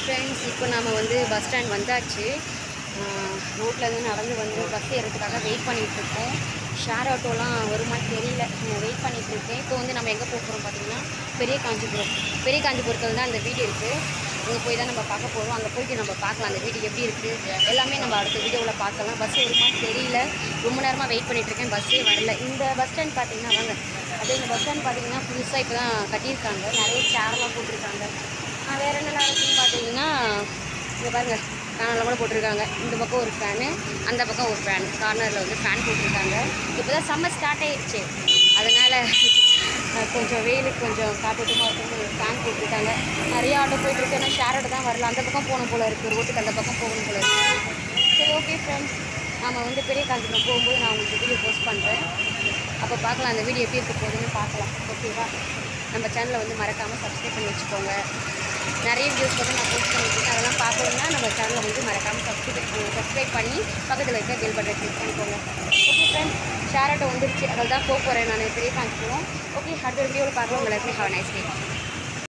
friends இப்போ நம்ம வந்து பஸ் ஸ்டாண்ட் வந்தாச்சு ரோட்டில் இருந்து நடந்து வந்து பஸ் ஏறதுக்காக வெயிட் பண்ணிகிட்டு இருக்கோம் ஷேர் ஆட்டோலாம் வருமா தெரியல வெயிட் பண்ணிகிட்டு இருக்கேன் இப்போ வந்து நம்ம எங்கே போக போகிறோம் பார்த்தீங்கன்னா பெரிய காஞ்சிபுரம் பெரிய காஞ்சிபுரத்தில் தான் அந்த வீடு இருக்குது அங்கே போய் தான் நம்ம பார்க்க போகிறோம் அங்கே போயிட்டு நம்ம பார்க்கலாம் அந்த வீடு எப்படி இருக்குது எல்லாமே நம்ம அடுத்த வீடியோவில் பார்க்கலாம் பஸ் வருமா தெரியல ரொம்ப நேரமாக வெயிட் பண்ணிட்டு இருக்கேன் பஸ்ஸே வரல இந்த பஸ் ஸ்டாண்ட் பார்த்தீங்கன்னா வாங்க அதே இந்த பஸ் ஸ்டாண்ட் பார்த்தீங்கன்னா புதுசாக இப்போ தான் கட்டியிருக்காங்க நிறைய சேர்லாம் போட்டிருக்காங்க ஆஹ் வேற என்னெல்லாம் இருக்குன்னு பார்த்தீங்கன்னா இங்கே பாருங்க ஃபேனெல்லாம் கூட போட்டிருக்காங்க இந்த பக்கம் ஒரு ஃபேனு அந்த பக்கம் ஒரு ஃபேன் கார்னரில் வந்து ஃபேன் போட்டிருக்காங்க இப்போ தான் சம்மர் ஸ்டார்ட் ஆயிடுச்சு அதனால் அஹ், கொஞ்சம் வெயிலுக்கு கொஞ்சம் காத்தோட்டமாக இருக்குன்னு ஃபேன் போட்டிருக்காங்க நிறைய ஆட்டோ போயிட்டு இருக்கு ஆனால் ஷேர் ஆட்டோ தான் வரல அந்த பக்கம் போகணும் போல இருக்குது ரோட்டுக்கு அந்த பக்கம் போகணும் போல இருக்குது சரி ஓகே ஃப்ரெண்ட்ஸ் நம்ம வந்து பெரிய காஞ்சிபுரம் போகும்போது நான் உங்களுக்கு வீடியோ போஸ்ட் பண்ணுறேன் அப்போ பார்க்கலாம் அந்த வீடியோ எப்படி இருக்க போகுதுன்னு பார்க்கலாம் ஓகேவா நம்ம சேனலை வந்து மறக்காமல் சப்ஸ்கிரைப் பண்ணி வச்சுக்கோங்க நிறைய வீடியோஸ் வந்து நான் போஸ்ட் பண்ணியிருக்கேன் அதெல்லாம் பார்க்கணுன்னா நம்ம சேனலை வந்து மறக்காமல் சப்ஸ்கிரைப் சப்ஸ்கிரைப் பண்ணி பக்கத்தில் இருக்க பெல் பட்டன் கிளிக் பண்ணிக்கோங்க ஓகே ஃப்ரெண்ட்ஸ் ஷேர் ஆட்டோ வந்துருச்சு அதில் தான் போக போகிறேன் நான் பெரிய காஞ்சிபுரம் ஓகே அடுத்த வீடியோவில் பார்க்கலாம் உங்களுக்கு ஹாவ் நைஸ் டே